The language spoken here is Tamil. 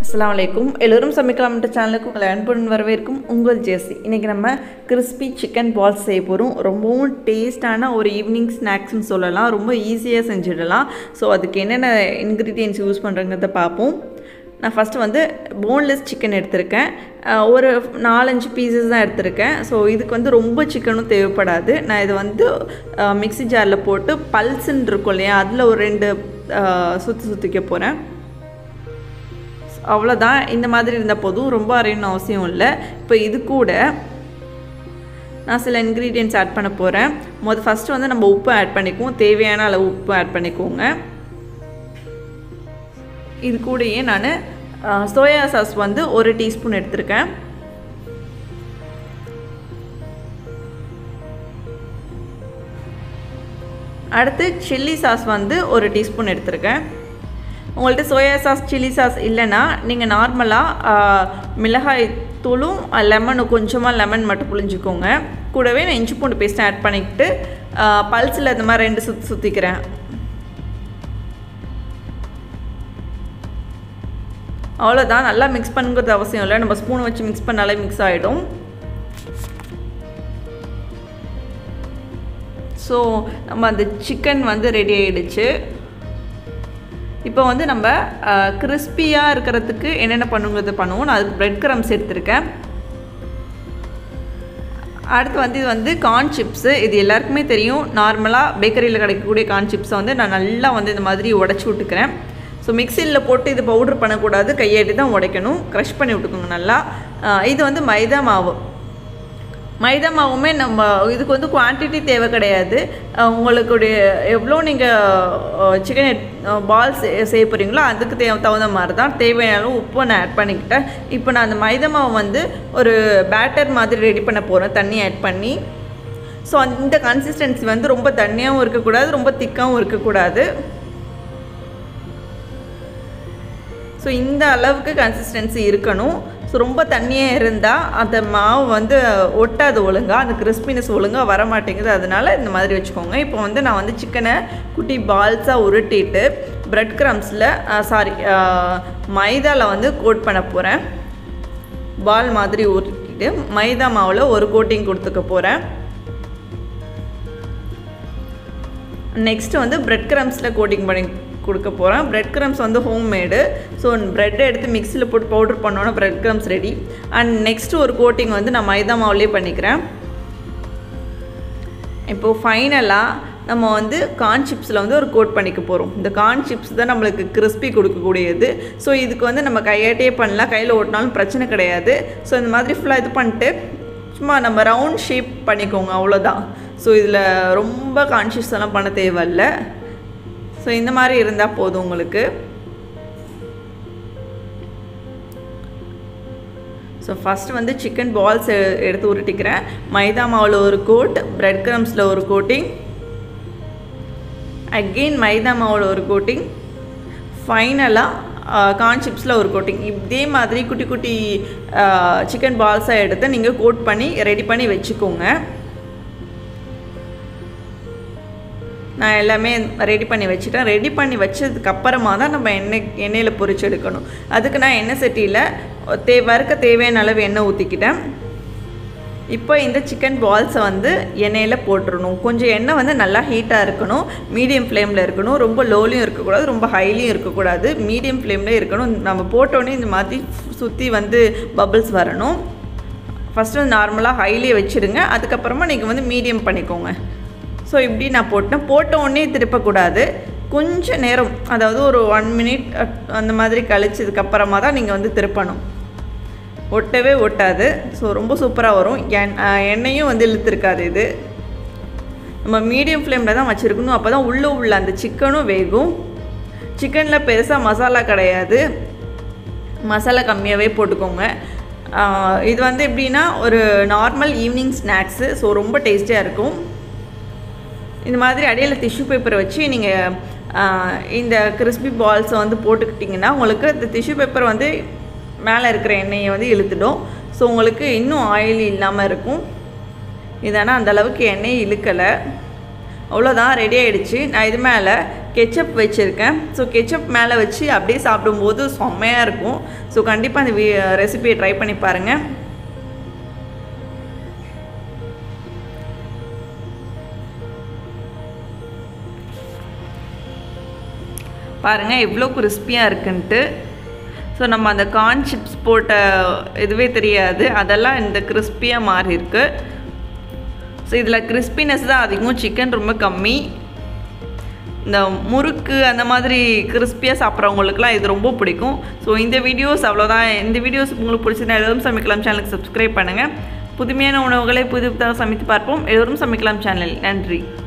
அஸ்ஸலாமு அலைக்கும் எல்லோரும் சமைக்கலாம்ன்ற சேனலுக்கு உங்களை அன்புடன் வரவேற்கும் உங்கள் ஜேசி இன்றைக்கி நம்ம கிறிஸ்பி சிக்கன் பால்ஸ் செய்ய போகிறோம் ரொம்பவும் டேஸ்டான ஒரு ஈவினிங் ஸ்நாக்ஸ்னு சொல்லலாம் ரொம்ப ஈஸியாக செஞ்சிடலாம் ஸோ அதுக்கு என்னென்ன இன்க்ரீடியன்ஸ் யூஸ் பண்ணுறங்கிறத பார்ப்போம் நான் ஃபஸ்ட்டு வந்து போன்லெஸ் சிக்கன் எடுத்திருக்கேன் அஹ் ஒரு நாலஞ்சு பீசஸ் தான் எடுத்திருக்கேன் ஸோ இதுக்கு வந்து ரொம்ப சிக்கனும் தேவைப்படாது நான் இதை வந்து மிக்ஸி ஜாரில் போட்டு பல்ஸுன்னு இருக்கும் இல்லையா அதில் ஒரு ரெண்டு சுற்றி சுற்றிக்க போகிறேன் அவ்வளோதான் இந்த மாதிரி இருந்தால் போதும் ரொம்ப அரையணும் அவசியம் இல்லை இப்போ இது கூட நான் சில இன்க்ரீடியன்ட்ஸ் ஆட் பண்ண போகிறேன் மொதல் ஃபஸ்ட்டு வந்து நம்ம உப்பு ஆட் பண்ணிக்குவோம் தேவையான அளவு உப்பு ஆட் பண்ணிக்கோங்க இது கூடயே நான் சோயா சாஸ் வந்து ஒரு டீஸ்பூன் எடுத்திருக்கேன் அடுத்து சில்லி சாஸ் வந்து ஒரு டீஸ்பூன் எடுத்திருக்கேன் உங்கள்கிட்ட சோயா சாஸ் சில்லி சாஸ் இல்லைன்னா நீங்கள் நார்மலாக மிளகாய் தூளும் லெமனும் கொஞ்சமாக லெமன் மட்டும் புளிஞ்சிக்கோங்க கூடவே நான் இஞ்சி பூண்டு பேஸ்ட் ஆட் பண்ணிக்கிட்டு பல்ஸில் இந்த மாதிரி ரெண்டு சுற்றி சுற்றிக்கிறேன் அவ்வளோதான் நல்லா மிக்ஸ் பண்ணுங்கிறது அவசியம் இல்லை நம்ம ஸ்பூன் வச்சு மிக்ஸ் பண்ணாலே மிக்ஸ் ஆகிடும் ஸோ நம்ம அந்த சிக்கன் வந்து ரெடி ஆகிடுச்சு இப்போ வந்து நம்ம கிறிஸ்பியாக இருக்கிறதுக்கு என்னென்ன பண்ணுங்கிறது பண்ணுவோம் நான் அதுக்கு ப்ரெட் க்ரம்ஸ் எடுத்திருக்கேன் அடுத்து வந்து இது வந்து கார்ன் சிப்ஸு இது எல்லாருக்குமே தெரியும் நார்மலாக பேக்கரியில் கிடைக்கக்கூடிய கார்ன் சிப்ஸை வந்து நான் நல்லா வந்து இந்த மாதிரி உடச்சி விட்டுக்கிறேன் ஸோ மிக்சியில் போட்டு இது பவுட்ரு பண்ணக்கூடாது கையாட்டி தான் உடைக்கணும் க்ரஷ் பண்ணி விட்டுக்கோங்க நல்லா இது வந்து மைதா மாவு மைதா மாவுமே நம்ம இதுக்கு வந்து குவான்டிட்டி தேவை கிடையாது உங்களுக்குடைய எவ்வளோ நீங்கள் சிக்கன் பால்ஸ் செய்ய போகிறீங்களோ அதுக்கு தே தகுந்த மாதிரி தான் தேவையான உப்பு நான் ஆட் பண்ணிக்கிட்டேன் இப்போ நான் அந்த மைதா மாவு வந்து ஒரு பேட்டர் மாதிரி ரெடி பண்ண போகிறேன் தண்ணி ஆட் பண்ணி ஸோ இந்த கன்சிஸ்டன்சி வந்து ரொம்ப தண்ணியாகவும் இருக்கக்கூடாது ரொம்ப திக்காகவும் இருக்கக்கூடாது ஸோ இந்த அளவுக்கு கன்சிஸ்டன்சி இருக்கணும் ஸோ ரொம்ப தண்ணியாக இருந்தால் அந்த மாவு வந்து ஒட்டாது ஒழுங்காக அந்த கிறிஸ்பினஸ் ஒழுங்காக வர மாட்டேங்குது அதனால் இந்த மாதிரி வச்சுக்கோங்க இப்போ வந்து நான் வந்து சிக்கனை குட்டி பால்ஸாக உருட்டிட்டு ப்ரெட் க்ரம்ஸில் சாரி மைதாவில் வந்து கோட் பண்ண போகிறேன் பால் மாதிரி உருட்டிட்டு மைதா மாவில் ஒரு கோட்டிங் கொடுத்துக்க போகிறேன் நெக்ஸ்ட்டு வந்து ப்ரெட் க்ரம்ஸில் கோட்டிங் பண்ணி கொடுக்க போகிறேன் ப்ரெட் க்ரம்ஸ் வந்து ஹோம் மேடு ஸோ ப்ரெட்டை எடுத்து மிக்சியில் போட்டு பவுடர் பண்ணோன்னா bread crumbs ready and next ஒரு கோட்டிங் வந்து நான் மைதா மாவுலேயே பண்ணிக்கிறேன் இப்போது ஃபைனலாக நம்ம வந்து கார்ன் சிப்ஸில் வந்து ஒரு கோட் பண்ணிக்க போகிறோம் இந்த கார்ன் சிப்ஸ் தான் நம்மளுக்கு கிறிஸ்பி கொடுக்கக்கூடியது ஸோ இதுக்கு வந்து நம்ம கையாட்டியே பண்ணலாம் கையில் ஓட்டினாலும் பிரச்சனை கிடையாது ஸோ இந்த மாதிரி ஃபுல்லாக இது பண்ணிட்டு சும்மா நம்ம ரவுண்ட் ஷேப் பண்ணிக்கோங்க அவ்வளோதான் ஸோ இதில் ரொம்ப கான்ஷியஸ் எல்லாம் பண்ண தேவையில்லை ஸோ இந்த மாதிரி இருந்தால் போதும் உங்களுக்கு ஸோ ஃபஸ்ட்டு வந்து சிக்கன் பால்ஸ் எடுத்து உருட்டிக்கிறேன் மைதா மாவில் ஒரு கோட் ப்ரெட் க்ரம்ஸில் ஒரு கோட்டிங் அகெயின் மைதா மாவில் ஒரு கோட்டிங் ஃபைனலாக கார்ன் சிப்ஸில் ஒரு கோட்டிங் இதே மாதிரி குட்டி குட்டி சிக்கன் பால்ஸாக எடுத்து நீங்கள் கோட் பண்ணி ரெடி பண்ணி வச்சுக்கோங்க நான் எல்லாமே ரெடி பண்ணி வச்சுட்டேன் ரெடி பண்ணி வச்சதுக்கு அப்புறமா தான் நம்ம எண்ணெய் எண்ணெயில் பொரிச்சு எடுக்கணும் அதுக்கு நான் எண்ணெய் சட்டியில் தே வறுக்க தேவையான அளவு எண்ணெய் ஊற்றிக்கிட்டேன் இப்போ இந்த சிக்கன் பால்ஸை வந்து எண்ணெயில் போட்டுடணும் கொஞ்சம் எண்ணெய் வந்து நல்லா ஹீட்டாக இருக்கணும் மீடியம் ஃப்ளேமில் இருக்கணும் ரொம்ப லோலையும் இருக்கக்கூடாது ரொம்ப ஹைலியும் இருக்கக்கூடாது மீடியம் ஃப்ளேமில் இருக்கணும் நம்ம போட்டோன்னே இந்த மாதிரி சுற்றி வந்து பபிள்ஸ் வரணும் ஃபஸ்ட்டு வந்து நார்மலாக ஹைலியே வச்சுருங்க அதுக்கப்புறமா நீங்கள் வந்து மீடியம் பண்ணிக்கோங்க ஸோ இப்படி நான் போட்டேன் போட்ட உடனே திருப்பக்கூடாது கொஞ்சம் நேரம் அதாவது ஒரு ஒன் மினிட் அந்த மாதிரி கழிச்சதுக்கப்புறமா தான் நீங்கள் வந்து திருப்பணும் ஒட்டவே ஒட்டாது ஸோ ரொம்ப சூப்பராக வரும் எண் எண்ணெயும் வந்து இழுத்துருக்காது இது நம்ம மீடியம் ஃப்ளேமில் தான் வச்சுருக்கணும் அப்போ தான் உள்ளே உள்ள அந்த சிக்கனும் வேகும் சிக்கனில் பெருசாக மசாலா கிடையாது மசாலா கம்மியாகவே போட்டுக்கோங்க இது வந்து எப்படின்னா ஒரு நார்மல் ஈவினிங் ஸ்நாக்ஸு ஸோ ரொம்ப டேஸ்டியாக இருக்கும் இந்த மாதிரி அடியில் டிஷ்யூ பேப்பரை வச்சு நீங்கள் இந்த கிறிஸ்பி பால்ஸை வந்து போட்டுக்கிட்டிங்கன்னா உங்களுக்கு இந்த டிஷ்யூ பேப்பர் வந்து மேலே இருக்கிற எண்ணெயை வந்து இழுத்துடும் ஸோ உங்களுக்கு இன்னும் ஆயில் இல்லாமல் இருக்கும் இதனால் அந்தளவுக்கு எண்ணெய் இழுக்கலை அவ்வளோதான் ரெடி ஆகிடுச்சு நான் இது மேலே கெச்சப் வச்சுருக்கேன் ஸோ கெச்சப் மேலே வச்சு அப்படியே சாப்பிடும்போது செம்மையாக இருக்கும் ஸோ கண்டிப்பாக அந்த ரெசிபியை ட்ரை பண்ணி பாருங்கள் பாருங்கள் எவ்வளோ கிறிஸ்பியாக இருக்குன்ட்டு ஸோ நம்ம அந்த கார்ன் சிப்ஸ் போட்ட இதுவே தெரியாது அதெல்லாம் இந்த கிறிஸ்பியாக மாறி இருக்கு ஸோ இதில் கிறிஸ்பினஸ் தான் அதிகம் சிக்கன் ரொம்ப கம்மி இந்த முறுக்கு அந்த மாதிரி கிறிஸ்பியாக சாப்பிட்றவங்களுக்குலாம் இது ரொம்ப பிடிக்கும் ஸோ இந்த வீடியோஸ் அவ்வளோதான் இந்த வீடியோஸ் உங்களுக்கு பிடிச்சிருந்தா எல்லோரும் சமைக்கலாம் சேனலுக்கு சப்ஸ்கிரைப் பண்ணுங்கள் புதுமையான உணவுகளை புது புதாக சமைத்து பார்ப்போம் எல்லோரும் சமைக்கலாம் சேனல் நன்றி